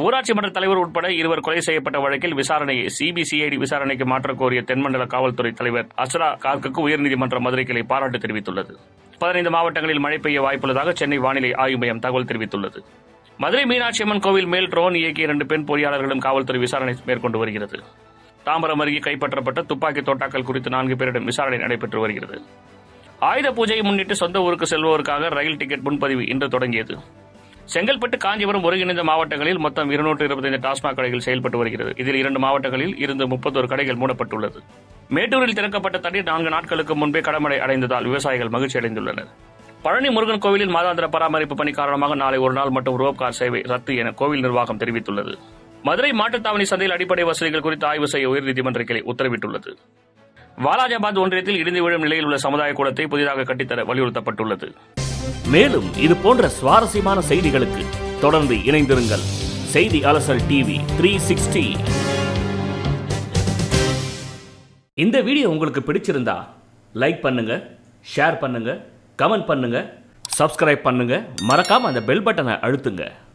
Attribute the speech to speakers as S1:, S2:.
S1: ஊராட்சி மன்ற தலைவர் உட்பட இருவர் கொலை செய்யப்பட்ட வழக்கில் விசாரணையை சிபிசிஐடி விசாரணைக்கு மாற்றக் கோரிய தென்மண்டல காவல்துறை தலைவர் அஸ்ரா கார்க்குக்கு உயர்நீதிமன்ற மதுரை கிளை பாராட்டு தெரிவித்துள்ளது பதினைந்து மாவட்டங்களில் மழை பெய்ய வாய்ப்புள்ளதாக சென்னை வானிலை ஆய்வு மையம் தகவல் தெரிவித்துள்ளது மதுரை மீனாட்சி அம்மன் கோவில் மேல் ட்ரோன் இயக்கிய இரண்டு பெண் பொறியாளர்களும் காவல்துறை விசாரணை மேற்கொண்டு வருகிறது தாம்பரம் அருகே கைப்பற்றப்பட்ட துப்பாக்கி தோட்டாக்கள் குறித்து நான்கு பேரிடம் விசாரணை நடைபெற்று வருகிறது ஆயுத பூஜையை முன்னிட்டு சொந்த ஊருக்கு செல்பவருக்காக ரயில் டிக்கெட் முன்பதிவு இன்று தொடங்கியது செங்கல்பட்டு காஞ்சிபுரம் ஒருங்கிணைந்த மாவட்டங்களில் மொத்தம் இருநூற்று இருபத்தைந்து டாஸ்மாக் கடைகள் செயல்பட்டு வருகிறது இதில் இரண்டு மாவட்டங்களில் இருந்து முப்பத்தொரு கடைகள் மூடப்பட்டுள்ளது மேட்டூரில் திறக்கப்பட்ட தண்ணீர் நான்கு நாட்களுக்கு முன்பே கடமடை அடைந்ததால் விவசாயிகள் மகிழ்ச்சி அடைந்துள்ளனர் பழனி முருகன் கோவிலில் மாதாந்திர பராமரிப்பு பணி காரணமாக நாளை ஒரு நாள் மட்டும் ரோப் கார் சேவை ரத்து என கோவில் நிர்வாகம் தெரிவித்துள்ளது மதுரை மாட்டுத்தாவணி சந்தையில் அடிப்படை வசதிகள் குறித்து ஆய்வு செய்ய உயர்நீதிமன்ற கிளை உத்தரவிட்டுள்ளது வாலாஜாபாத் ஒன்றியத்தில் இடிந்து விழும் நிலையில் உள்ள சமுதாய கூடத்தை புதிதாக கட்டித்தர வலியுறுத்தப்பட்டுள்ளது
S2: மேலும் இது போன்ற சுவாரஸ்யமான செய்திகளுக்கு தொடர்ந்து இணைந்திருங்கள் செய்தி அலசல் டிவி த்ரீ சிக்ஸ்டி இந்த வீடியோ உங்களுக்கு பிடிச்சிருந்தா லைக் பண்ணுங்க ஷேர் பண்ணுங்க கமெண்ட் பண்ணுங்க சப்ஸ்கிரைப் பண்ணுங்க மறக்காம அந்த பெல் பட்டனை அழுத்துங்க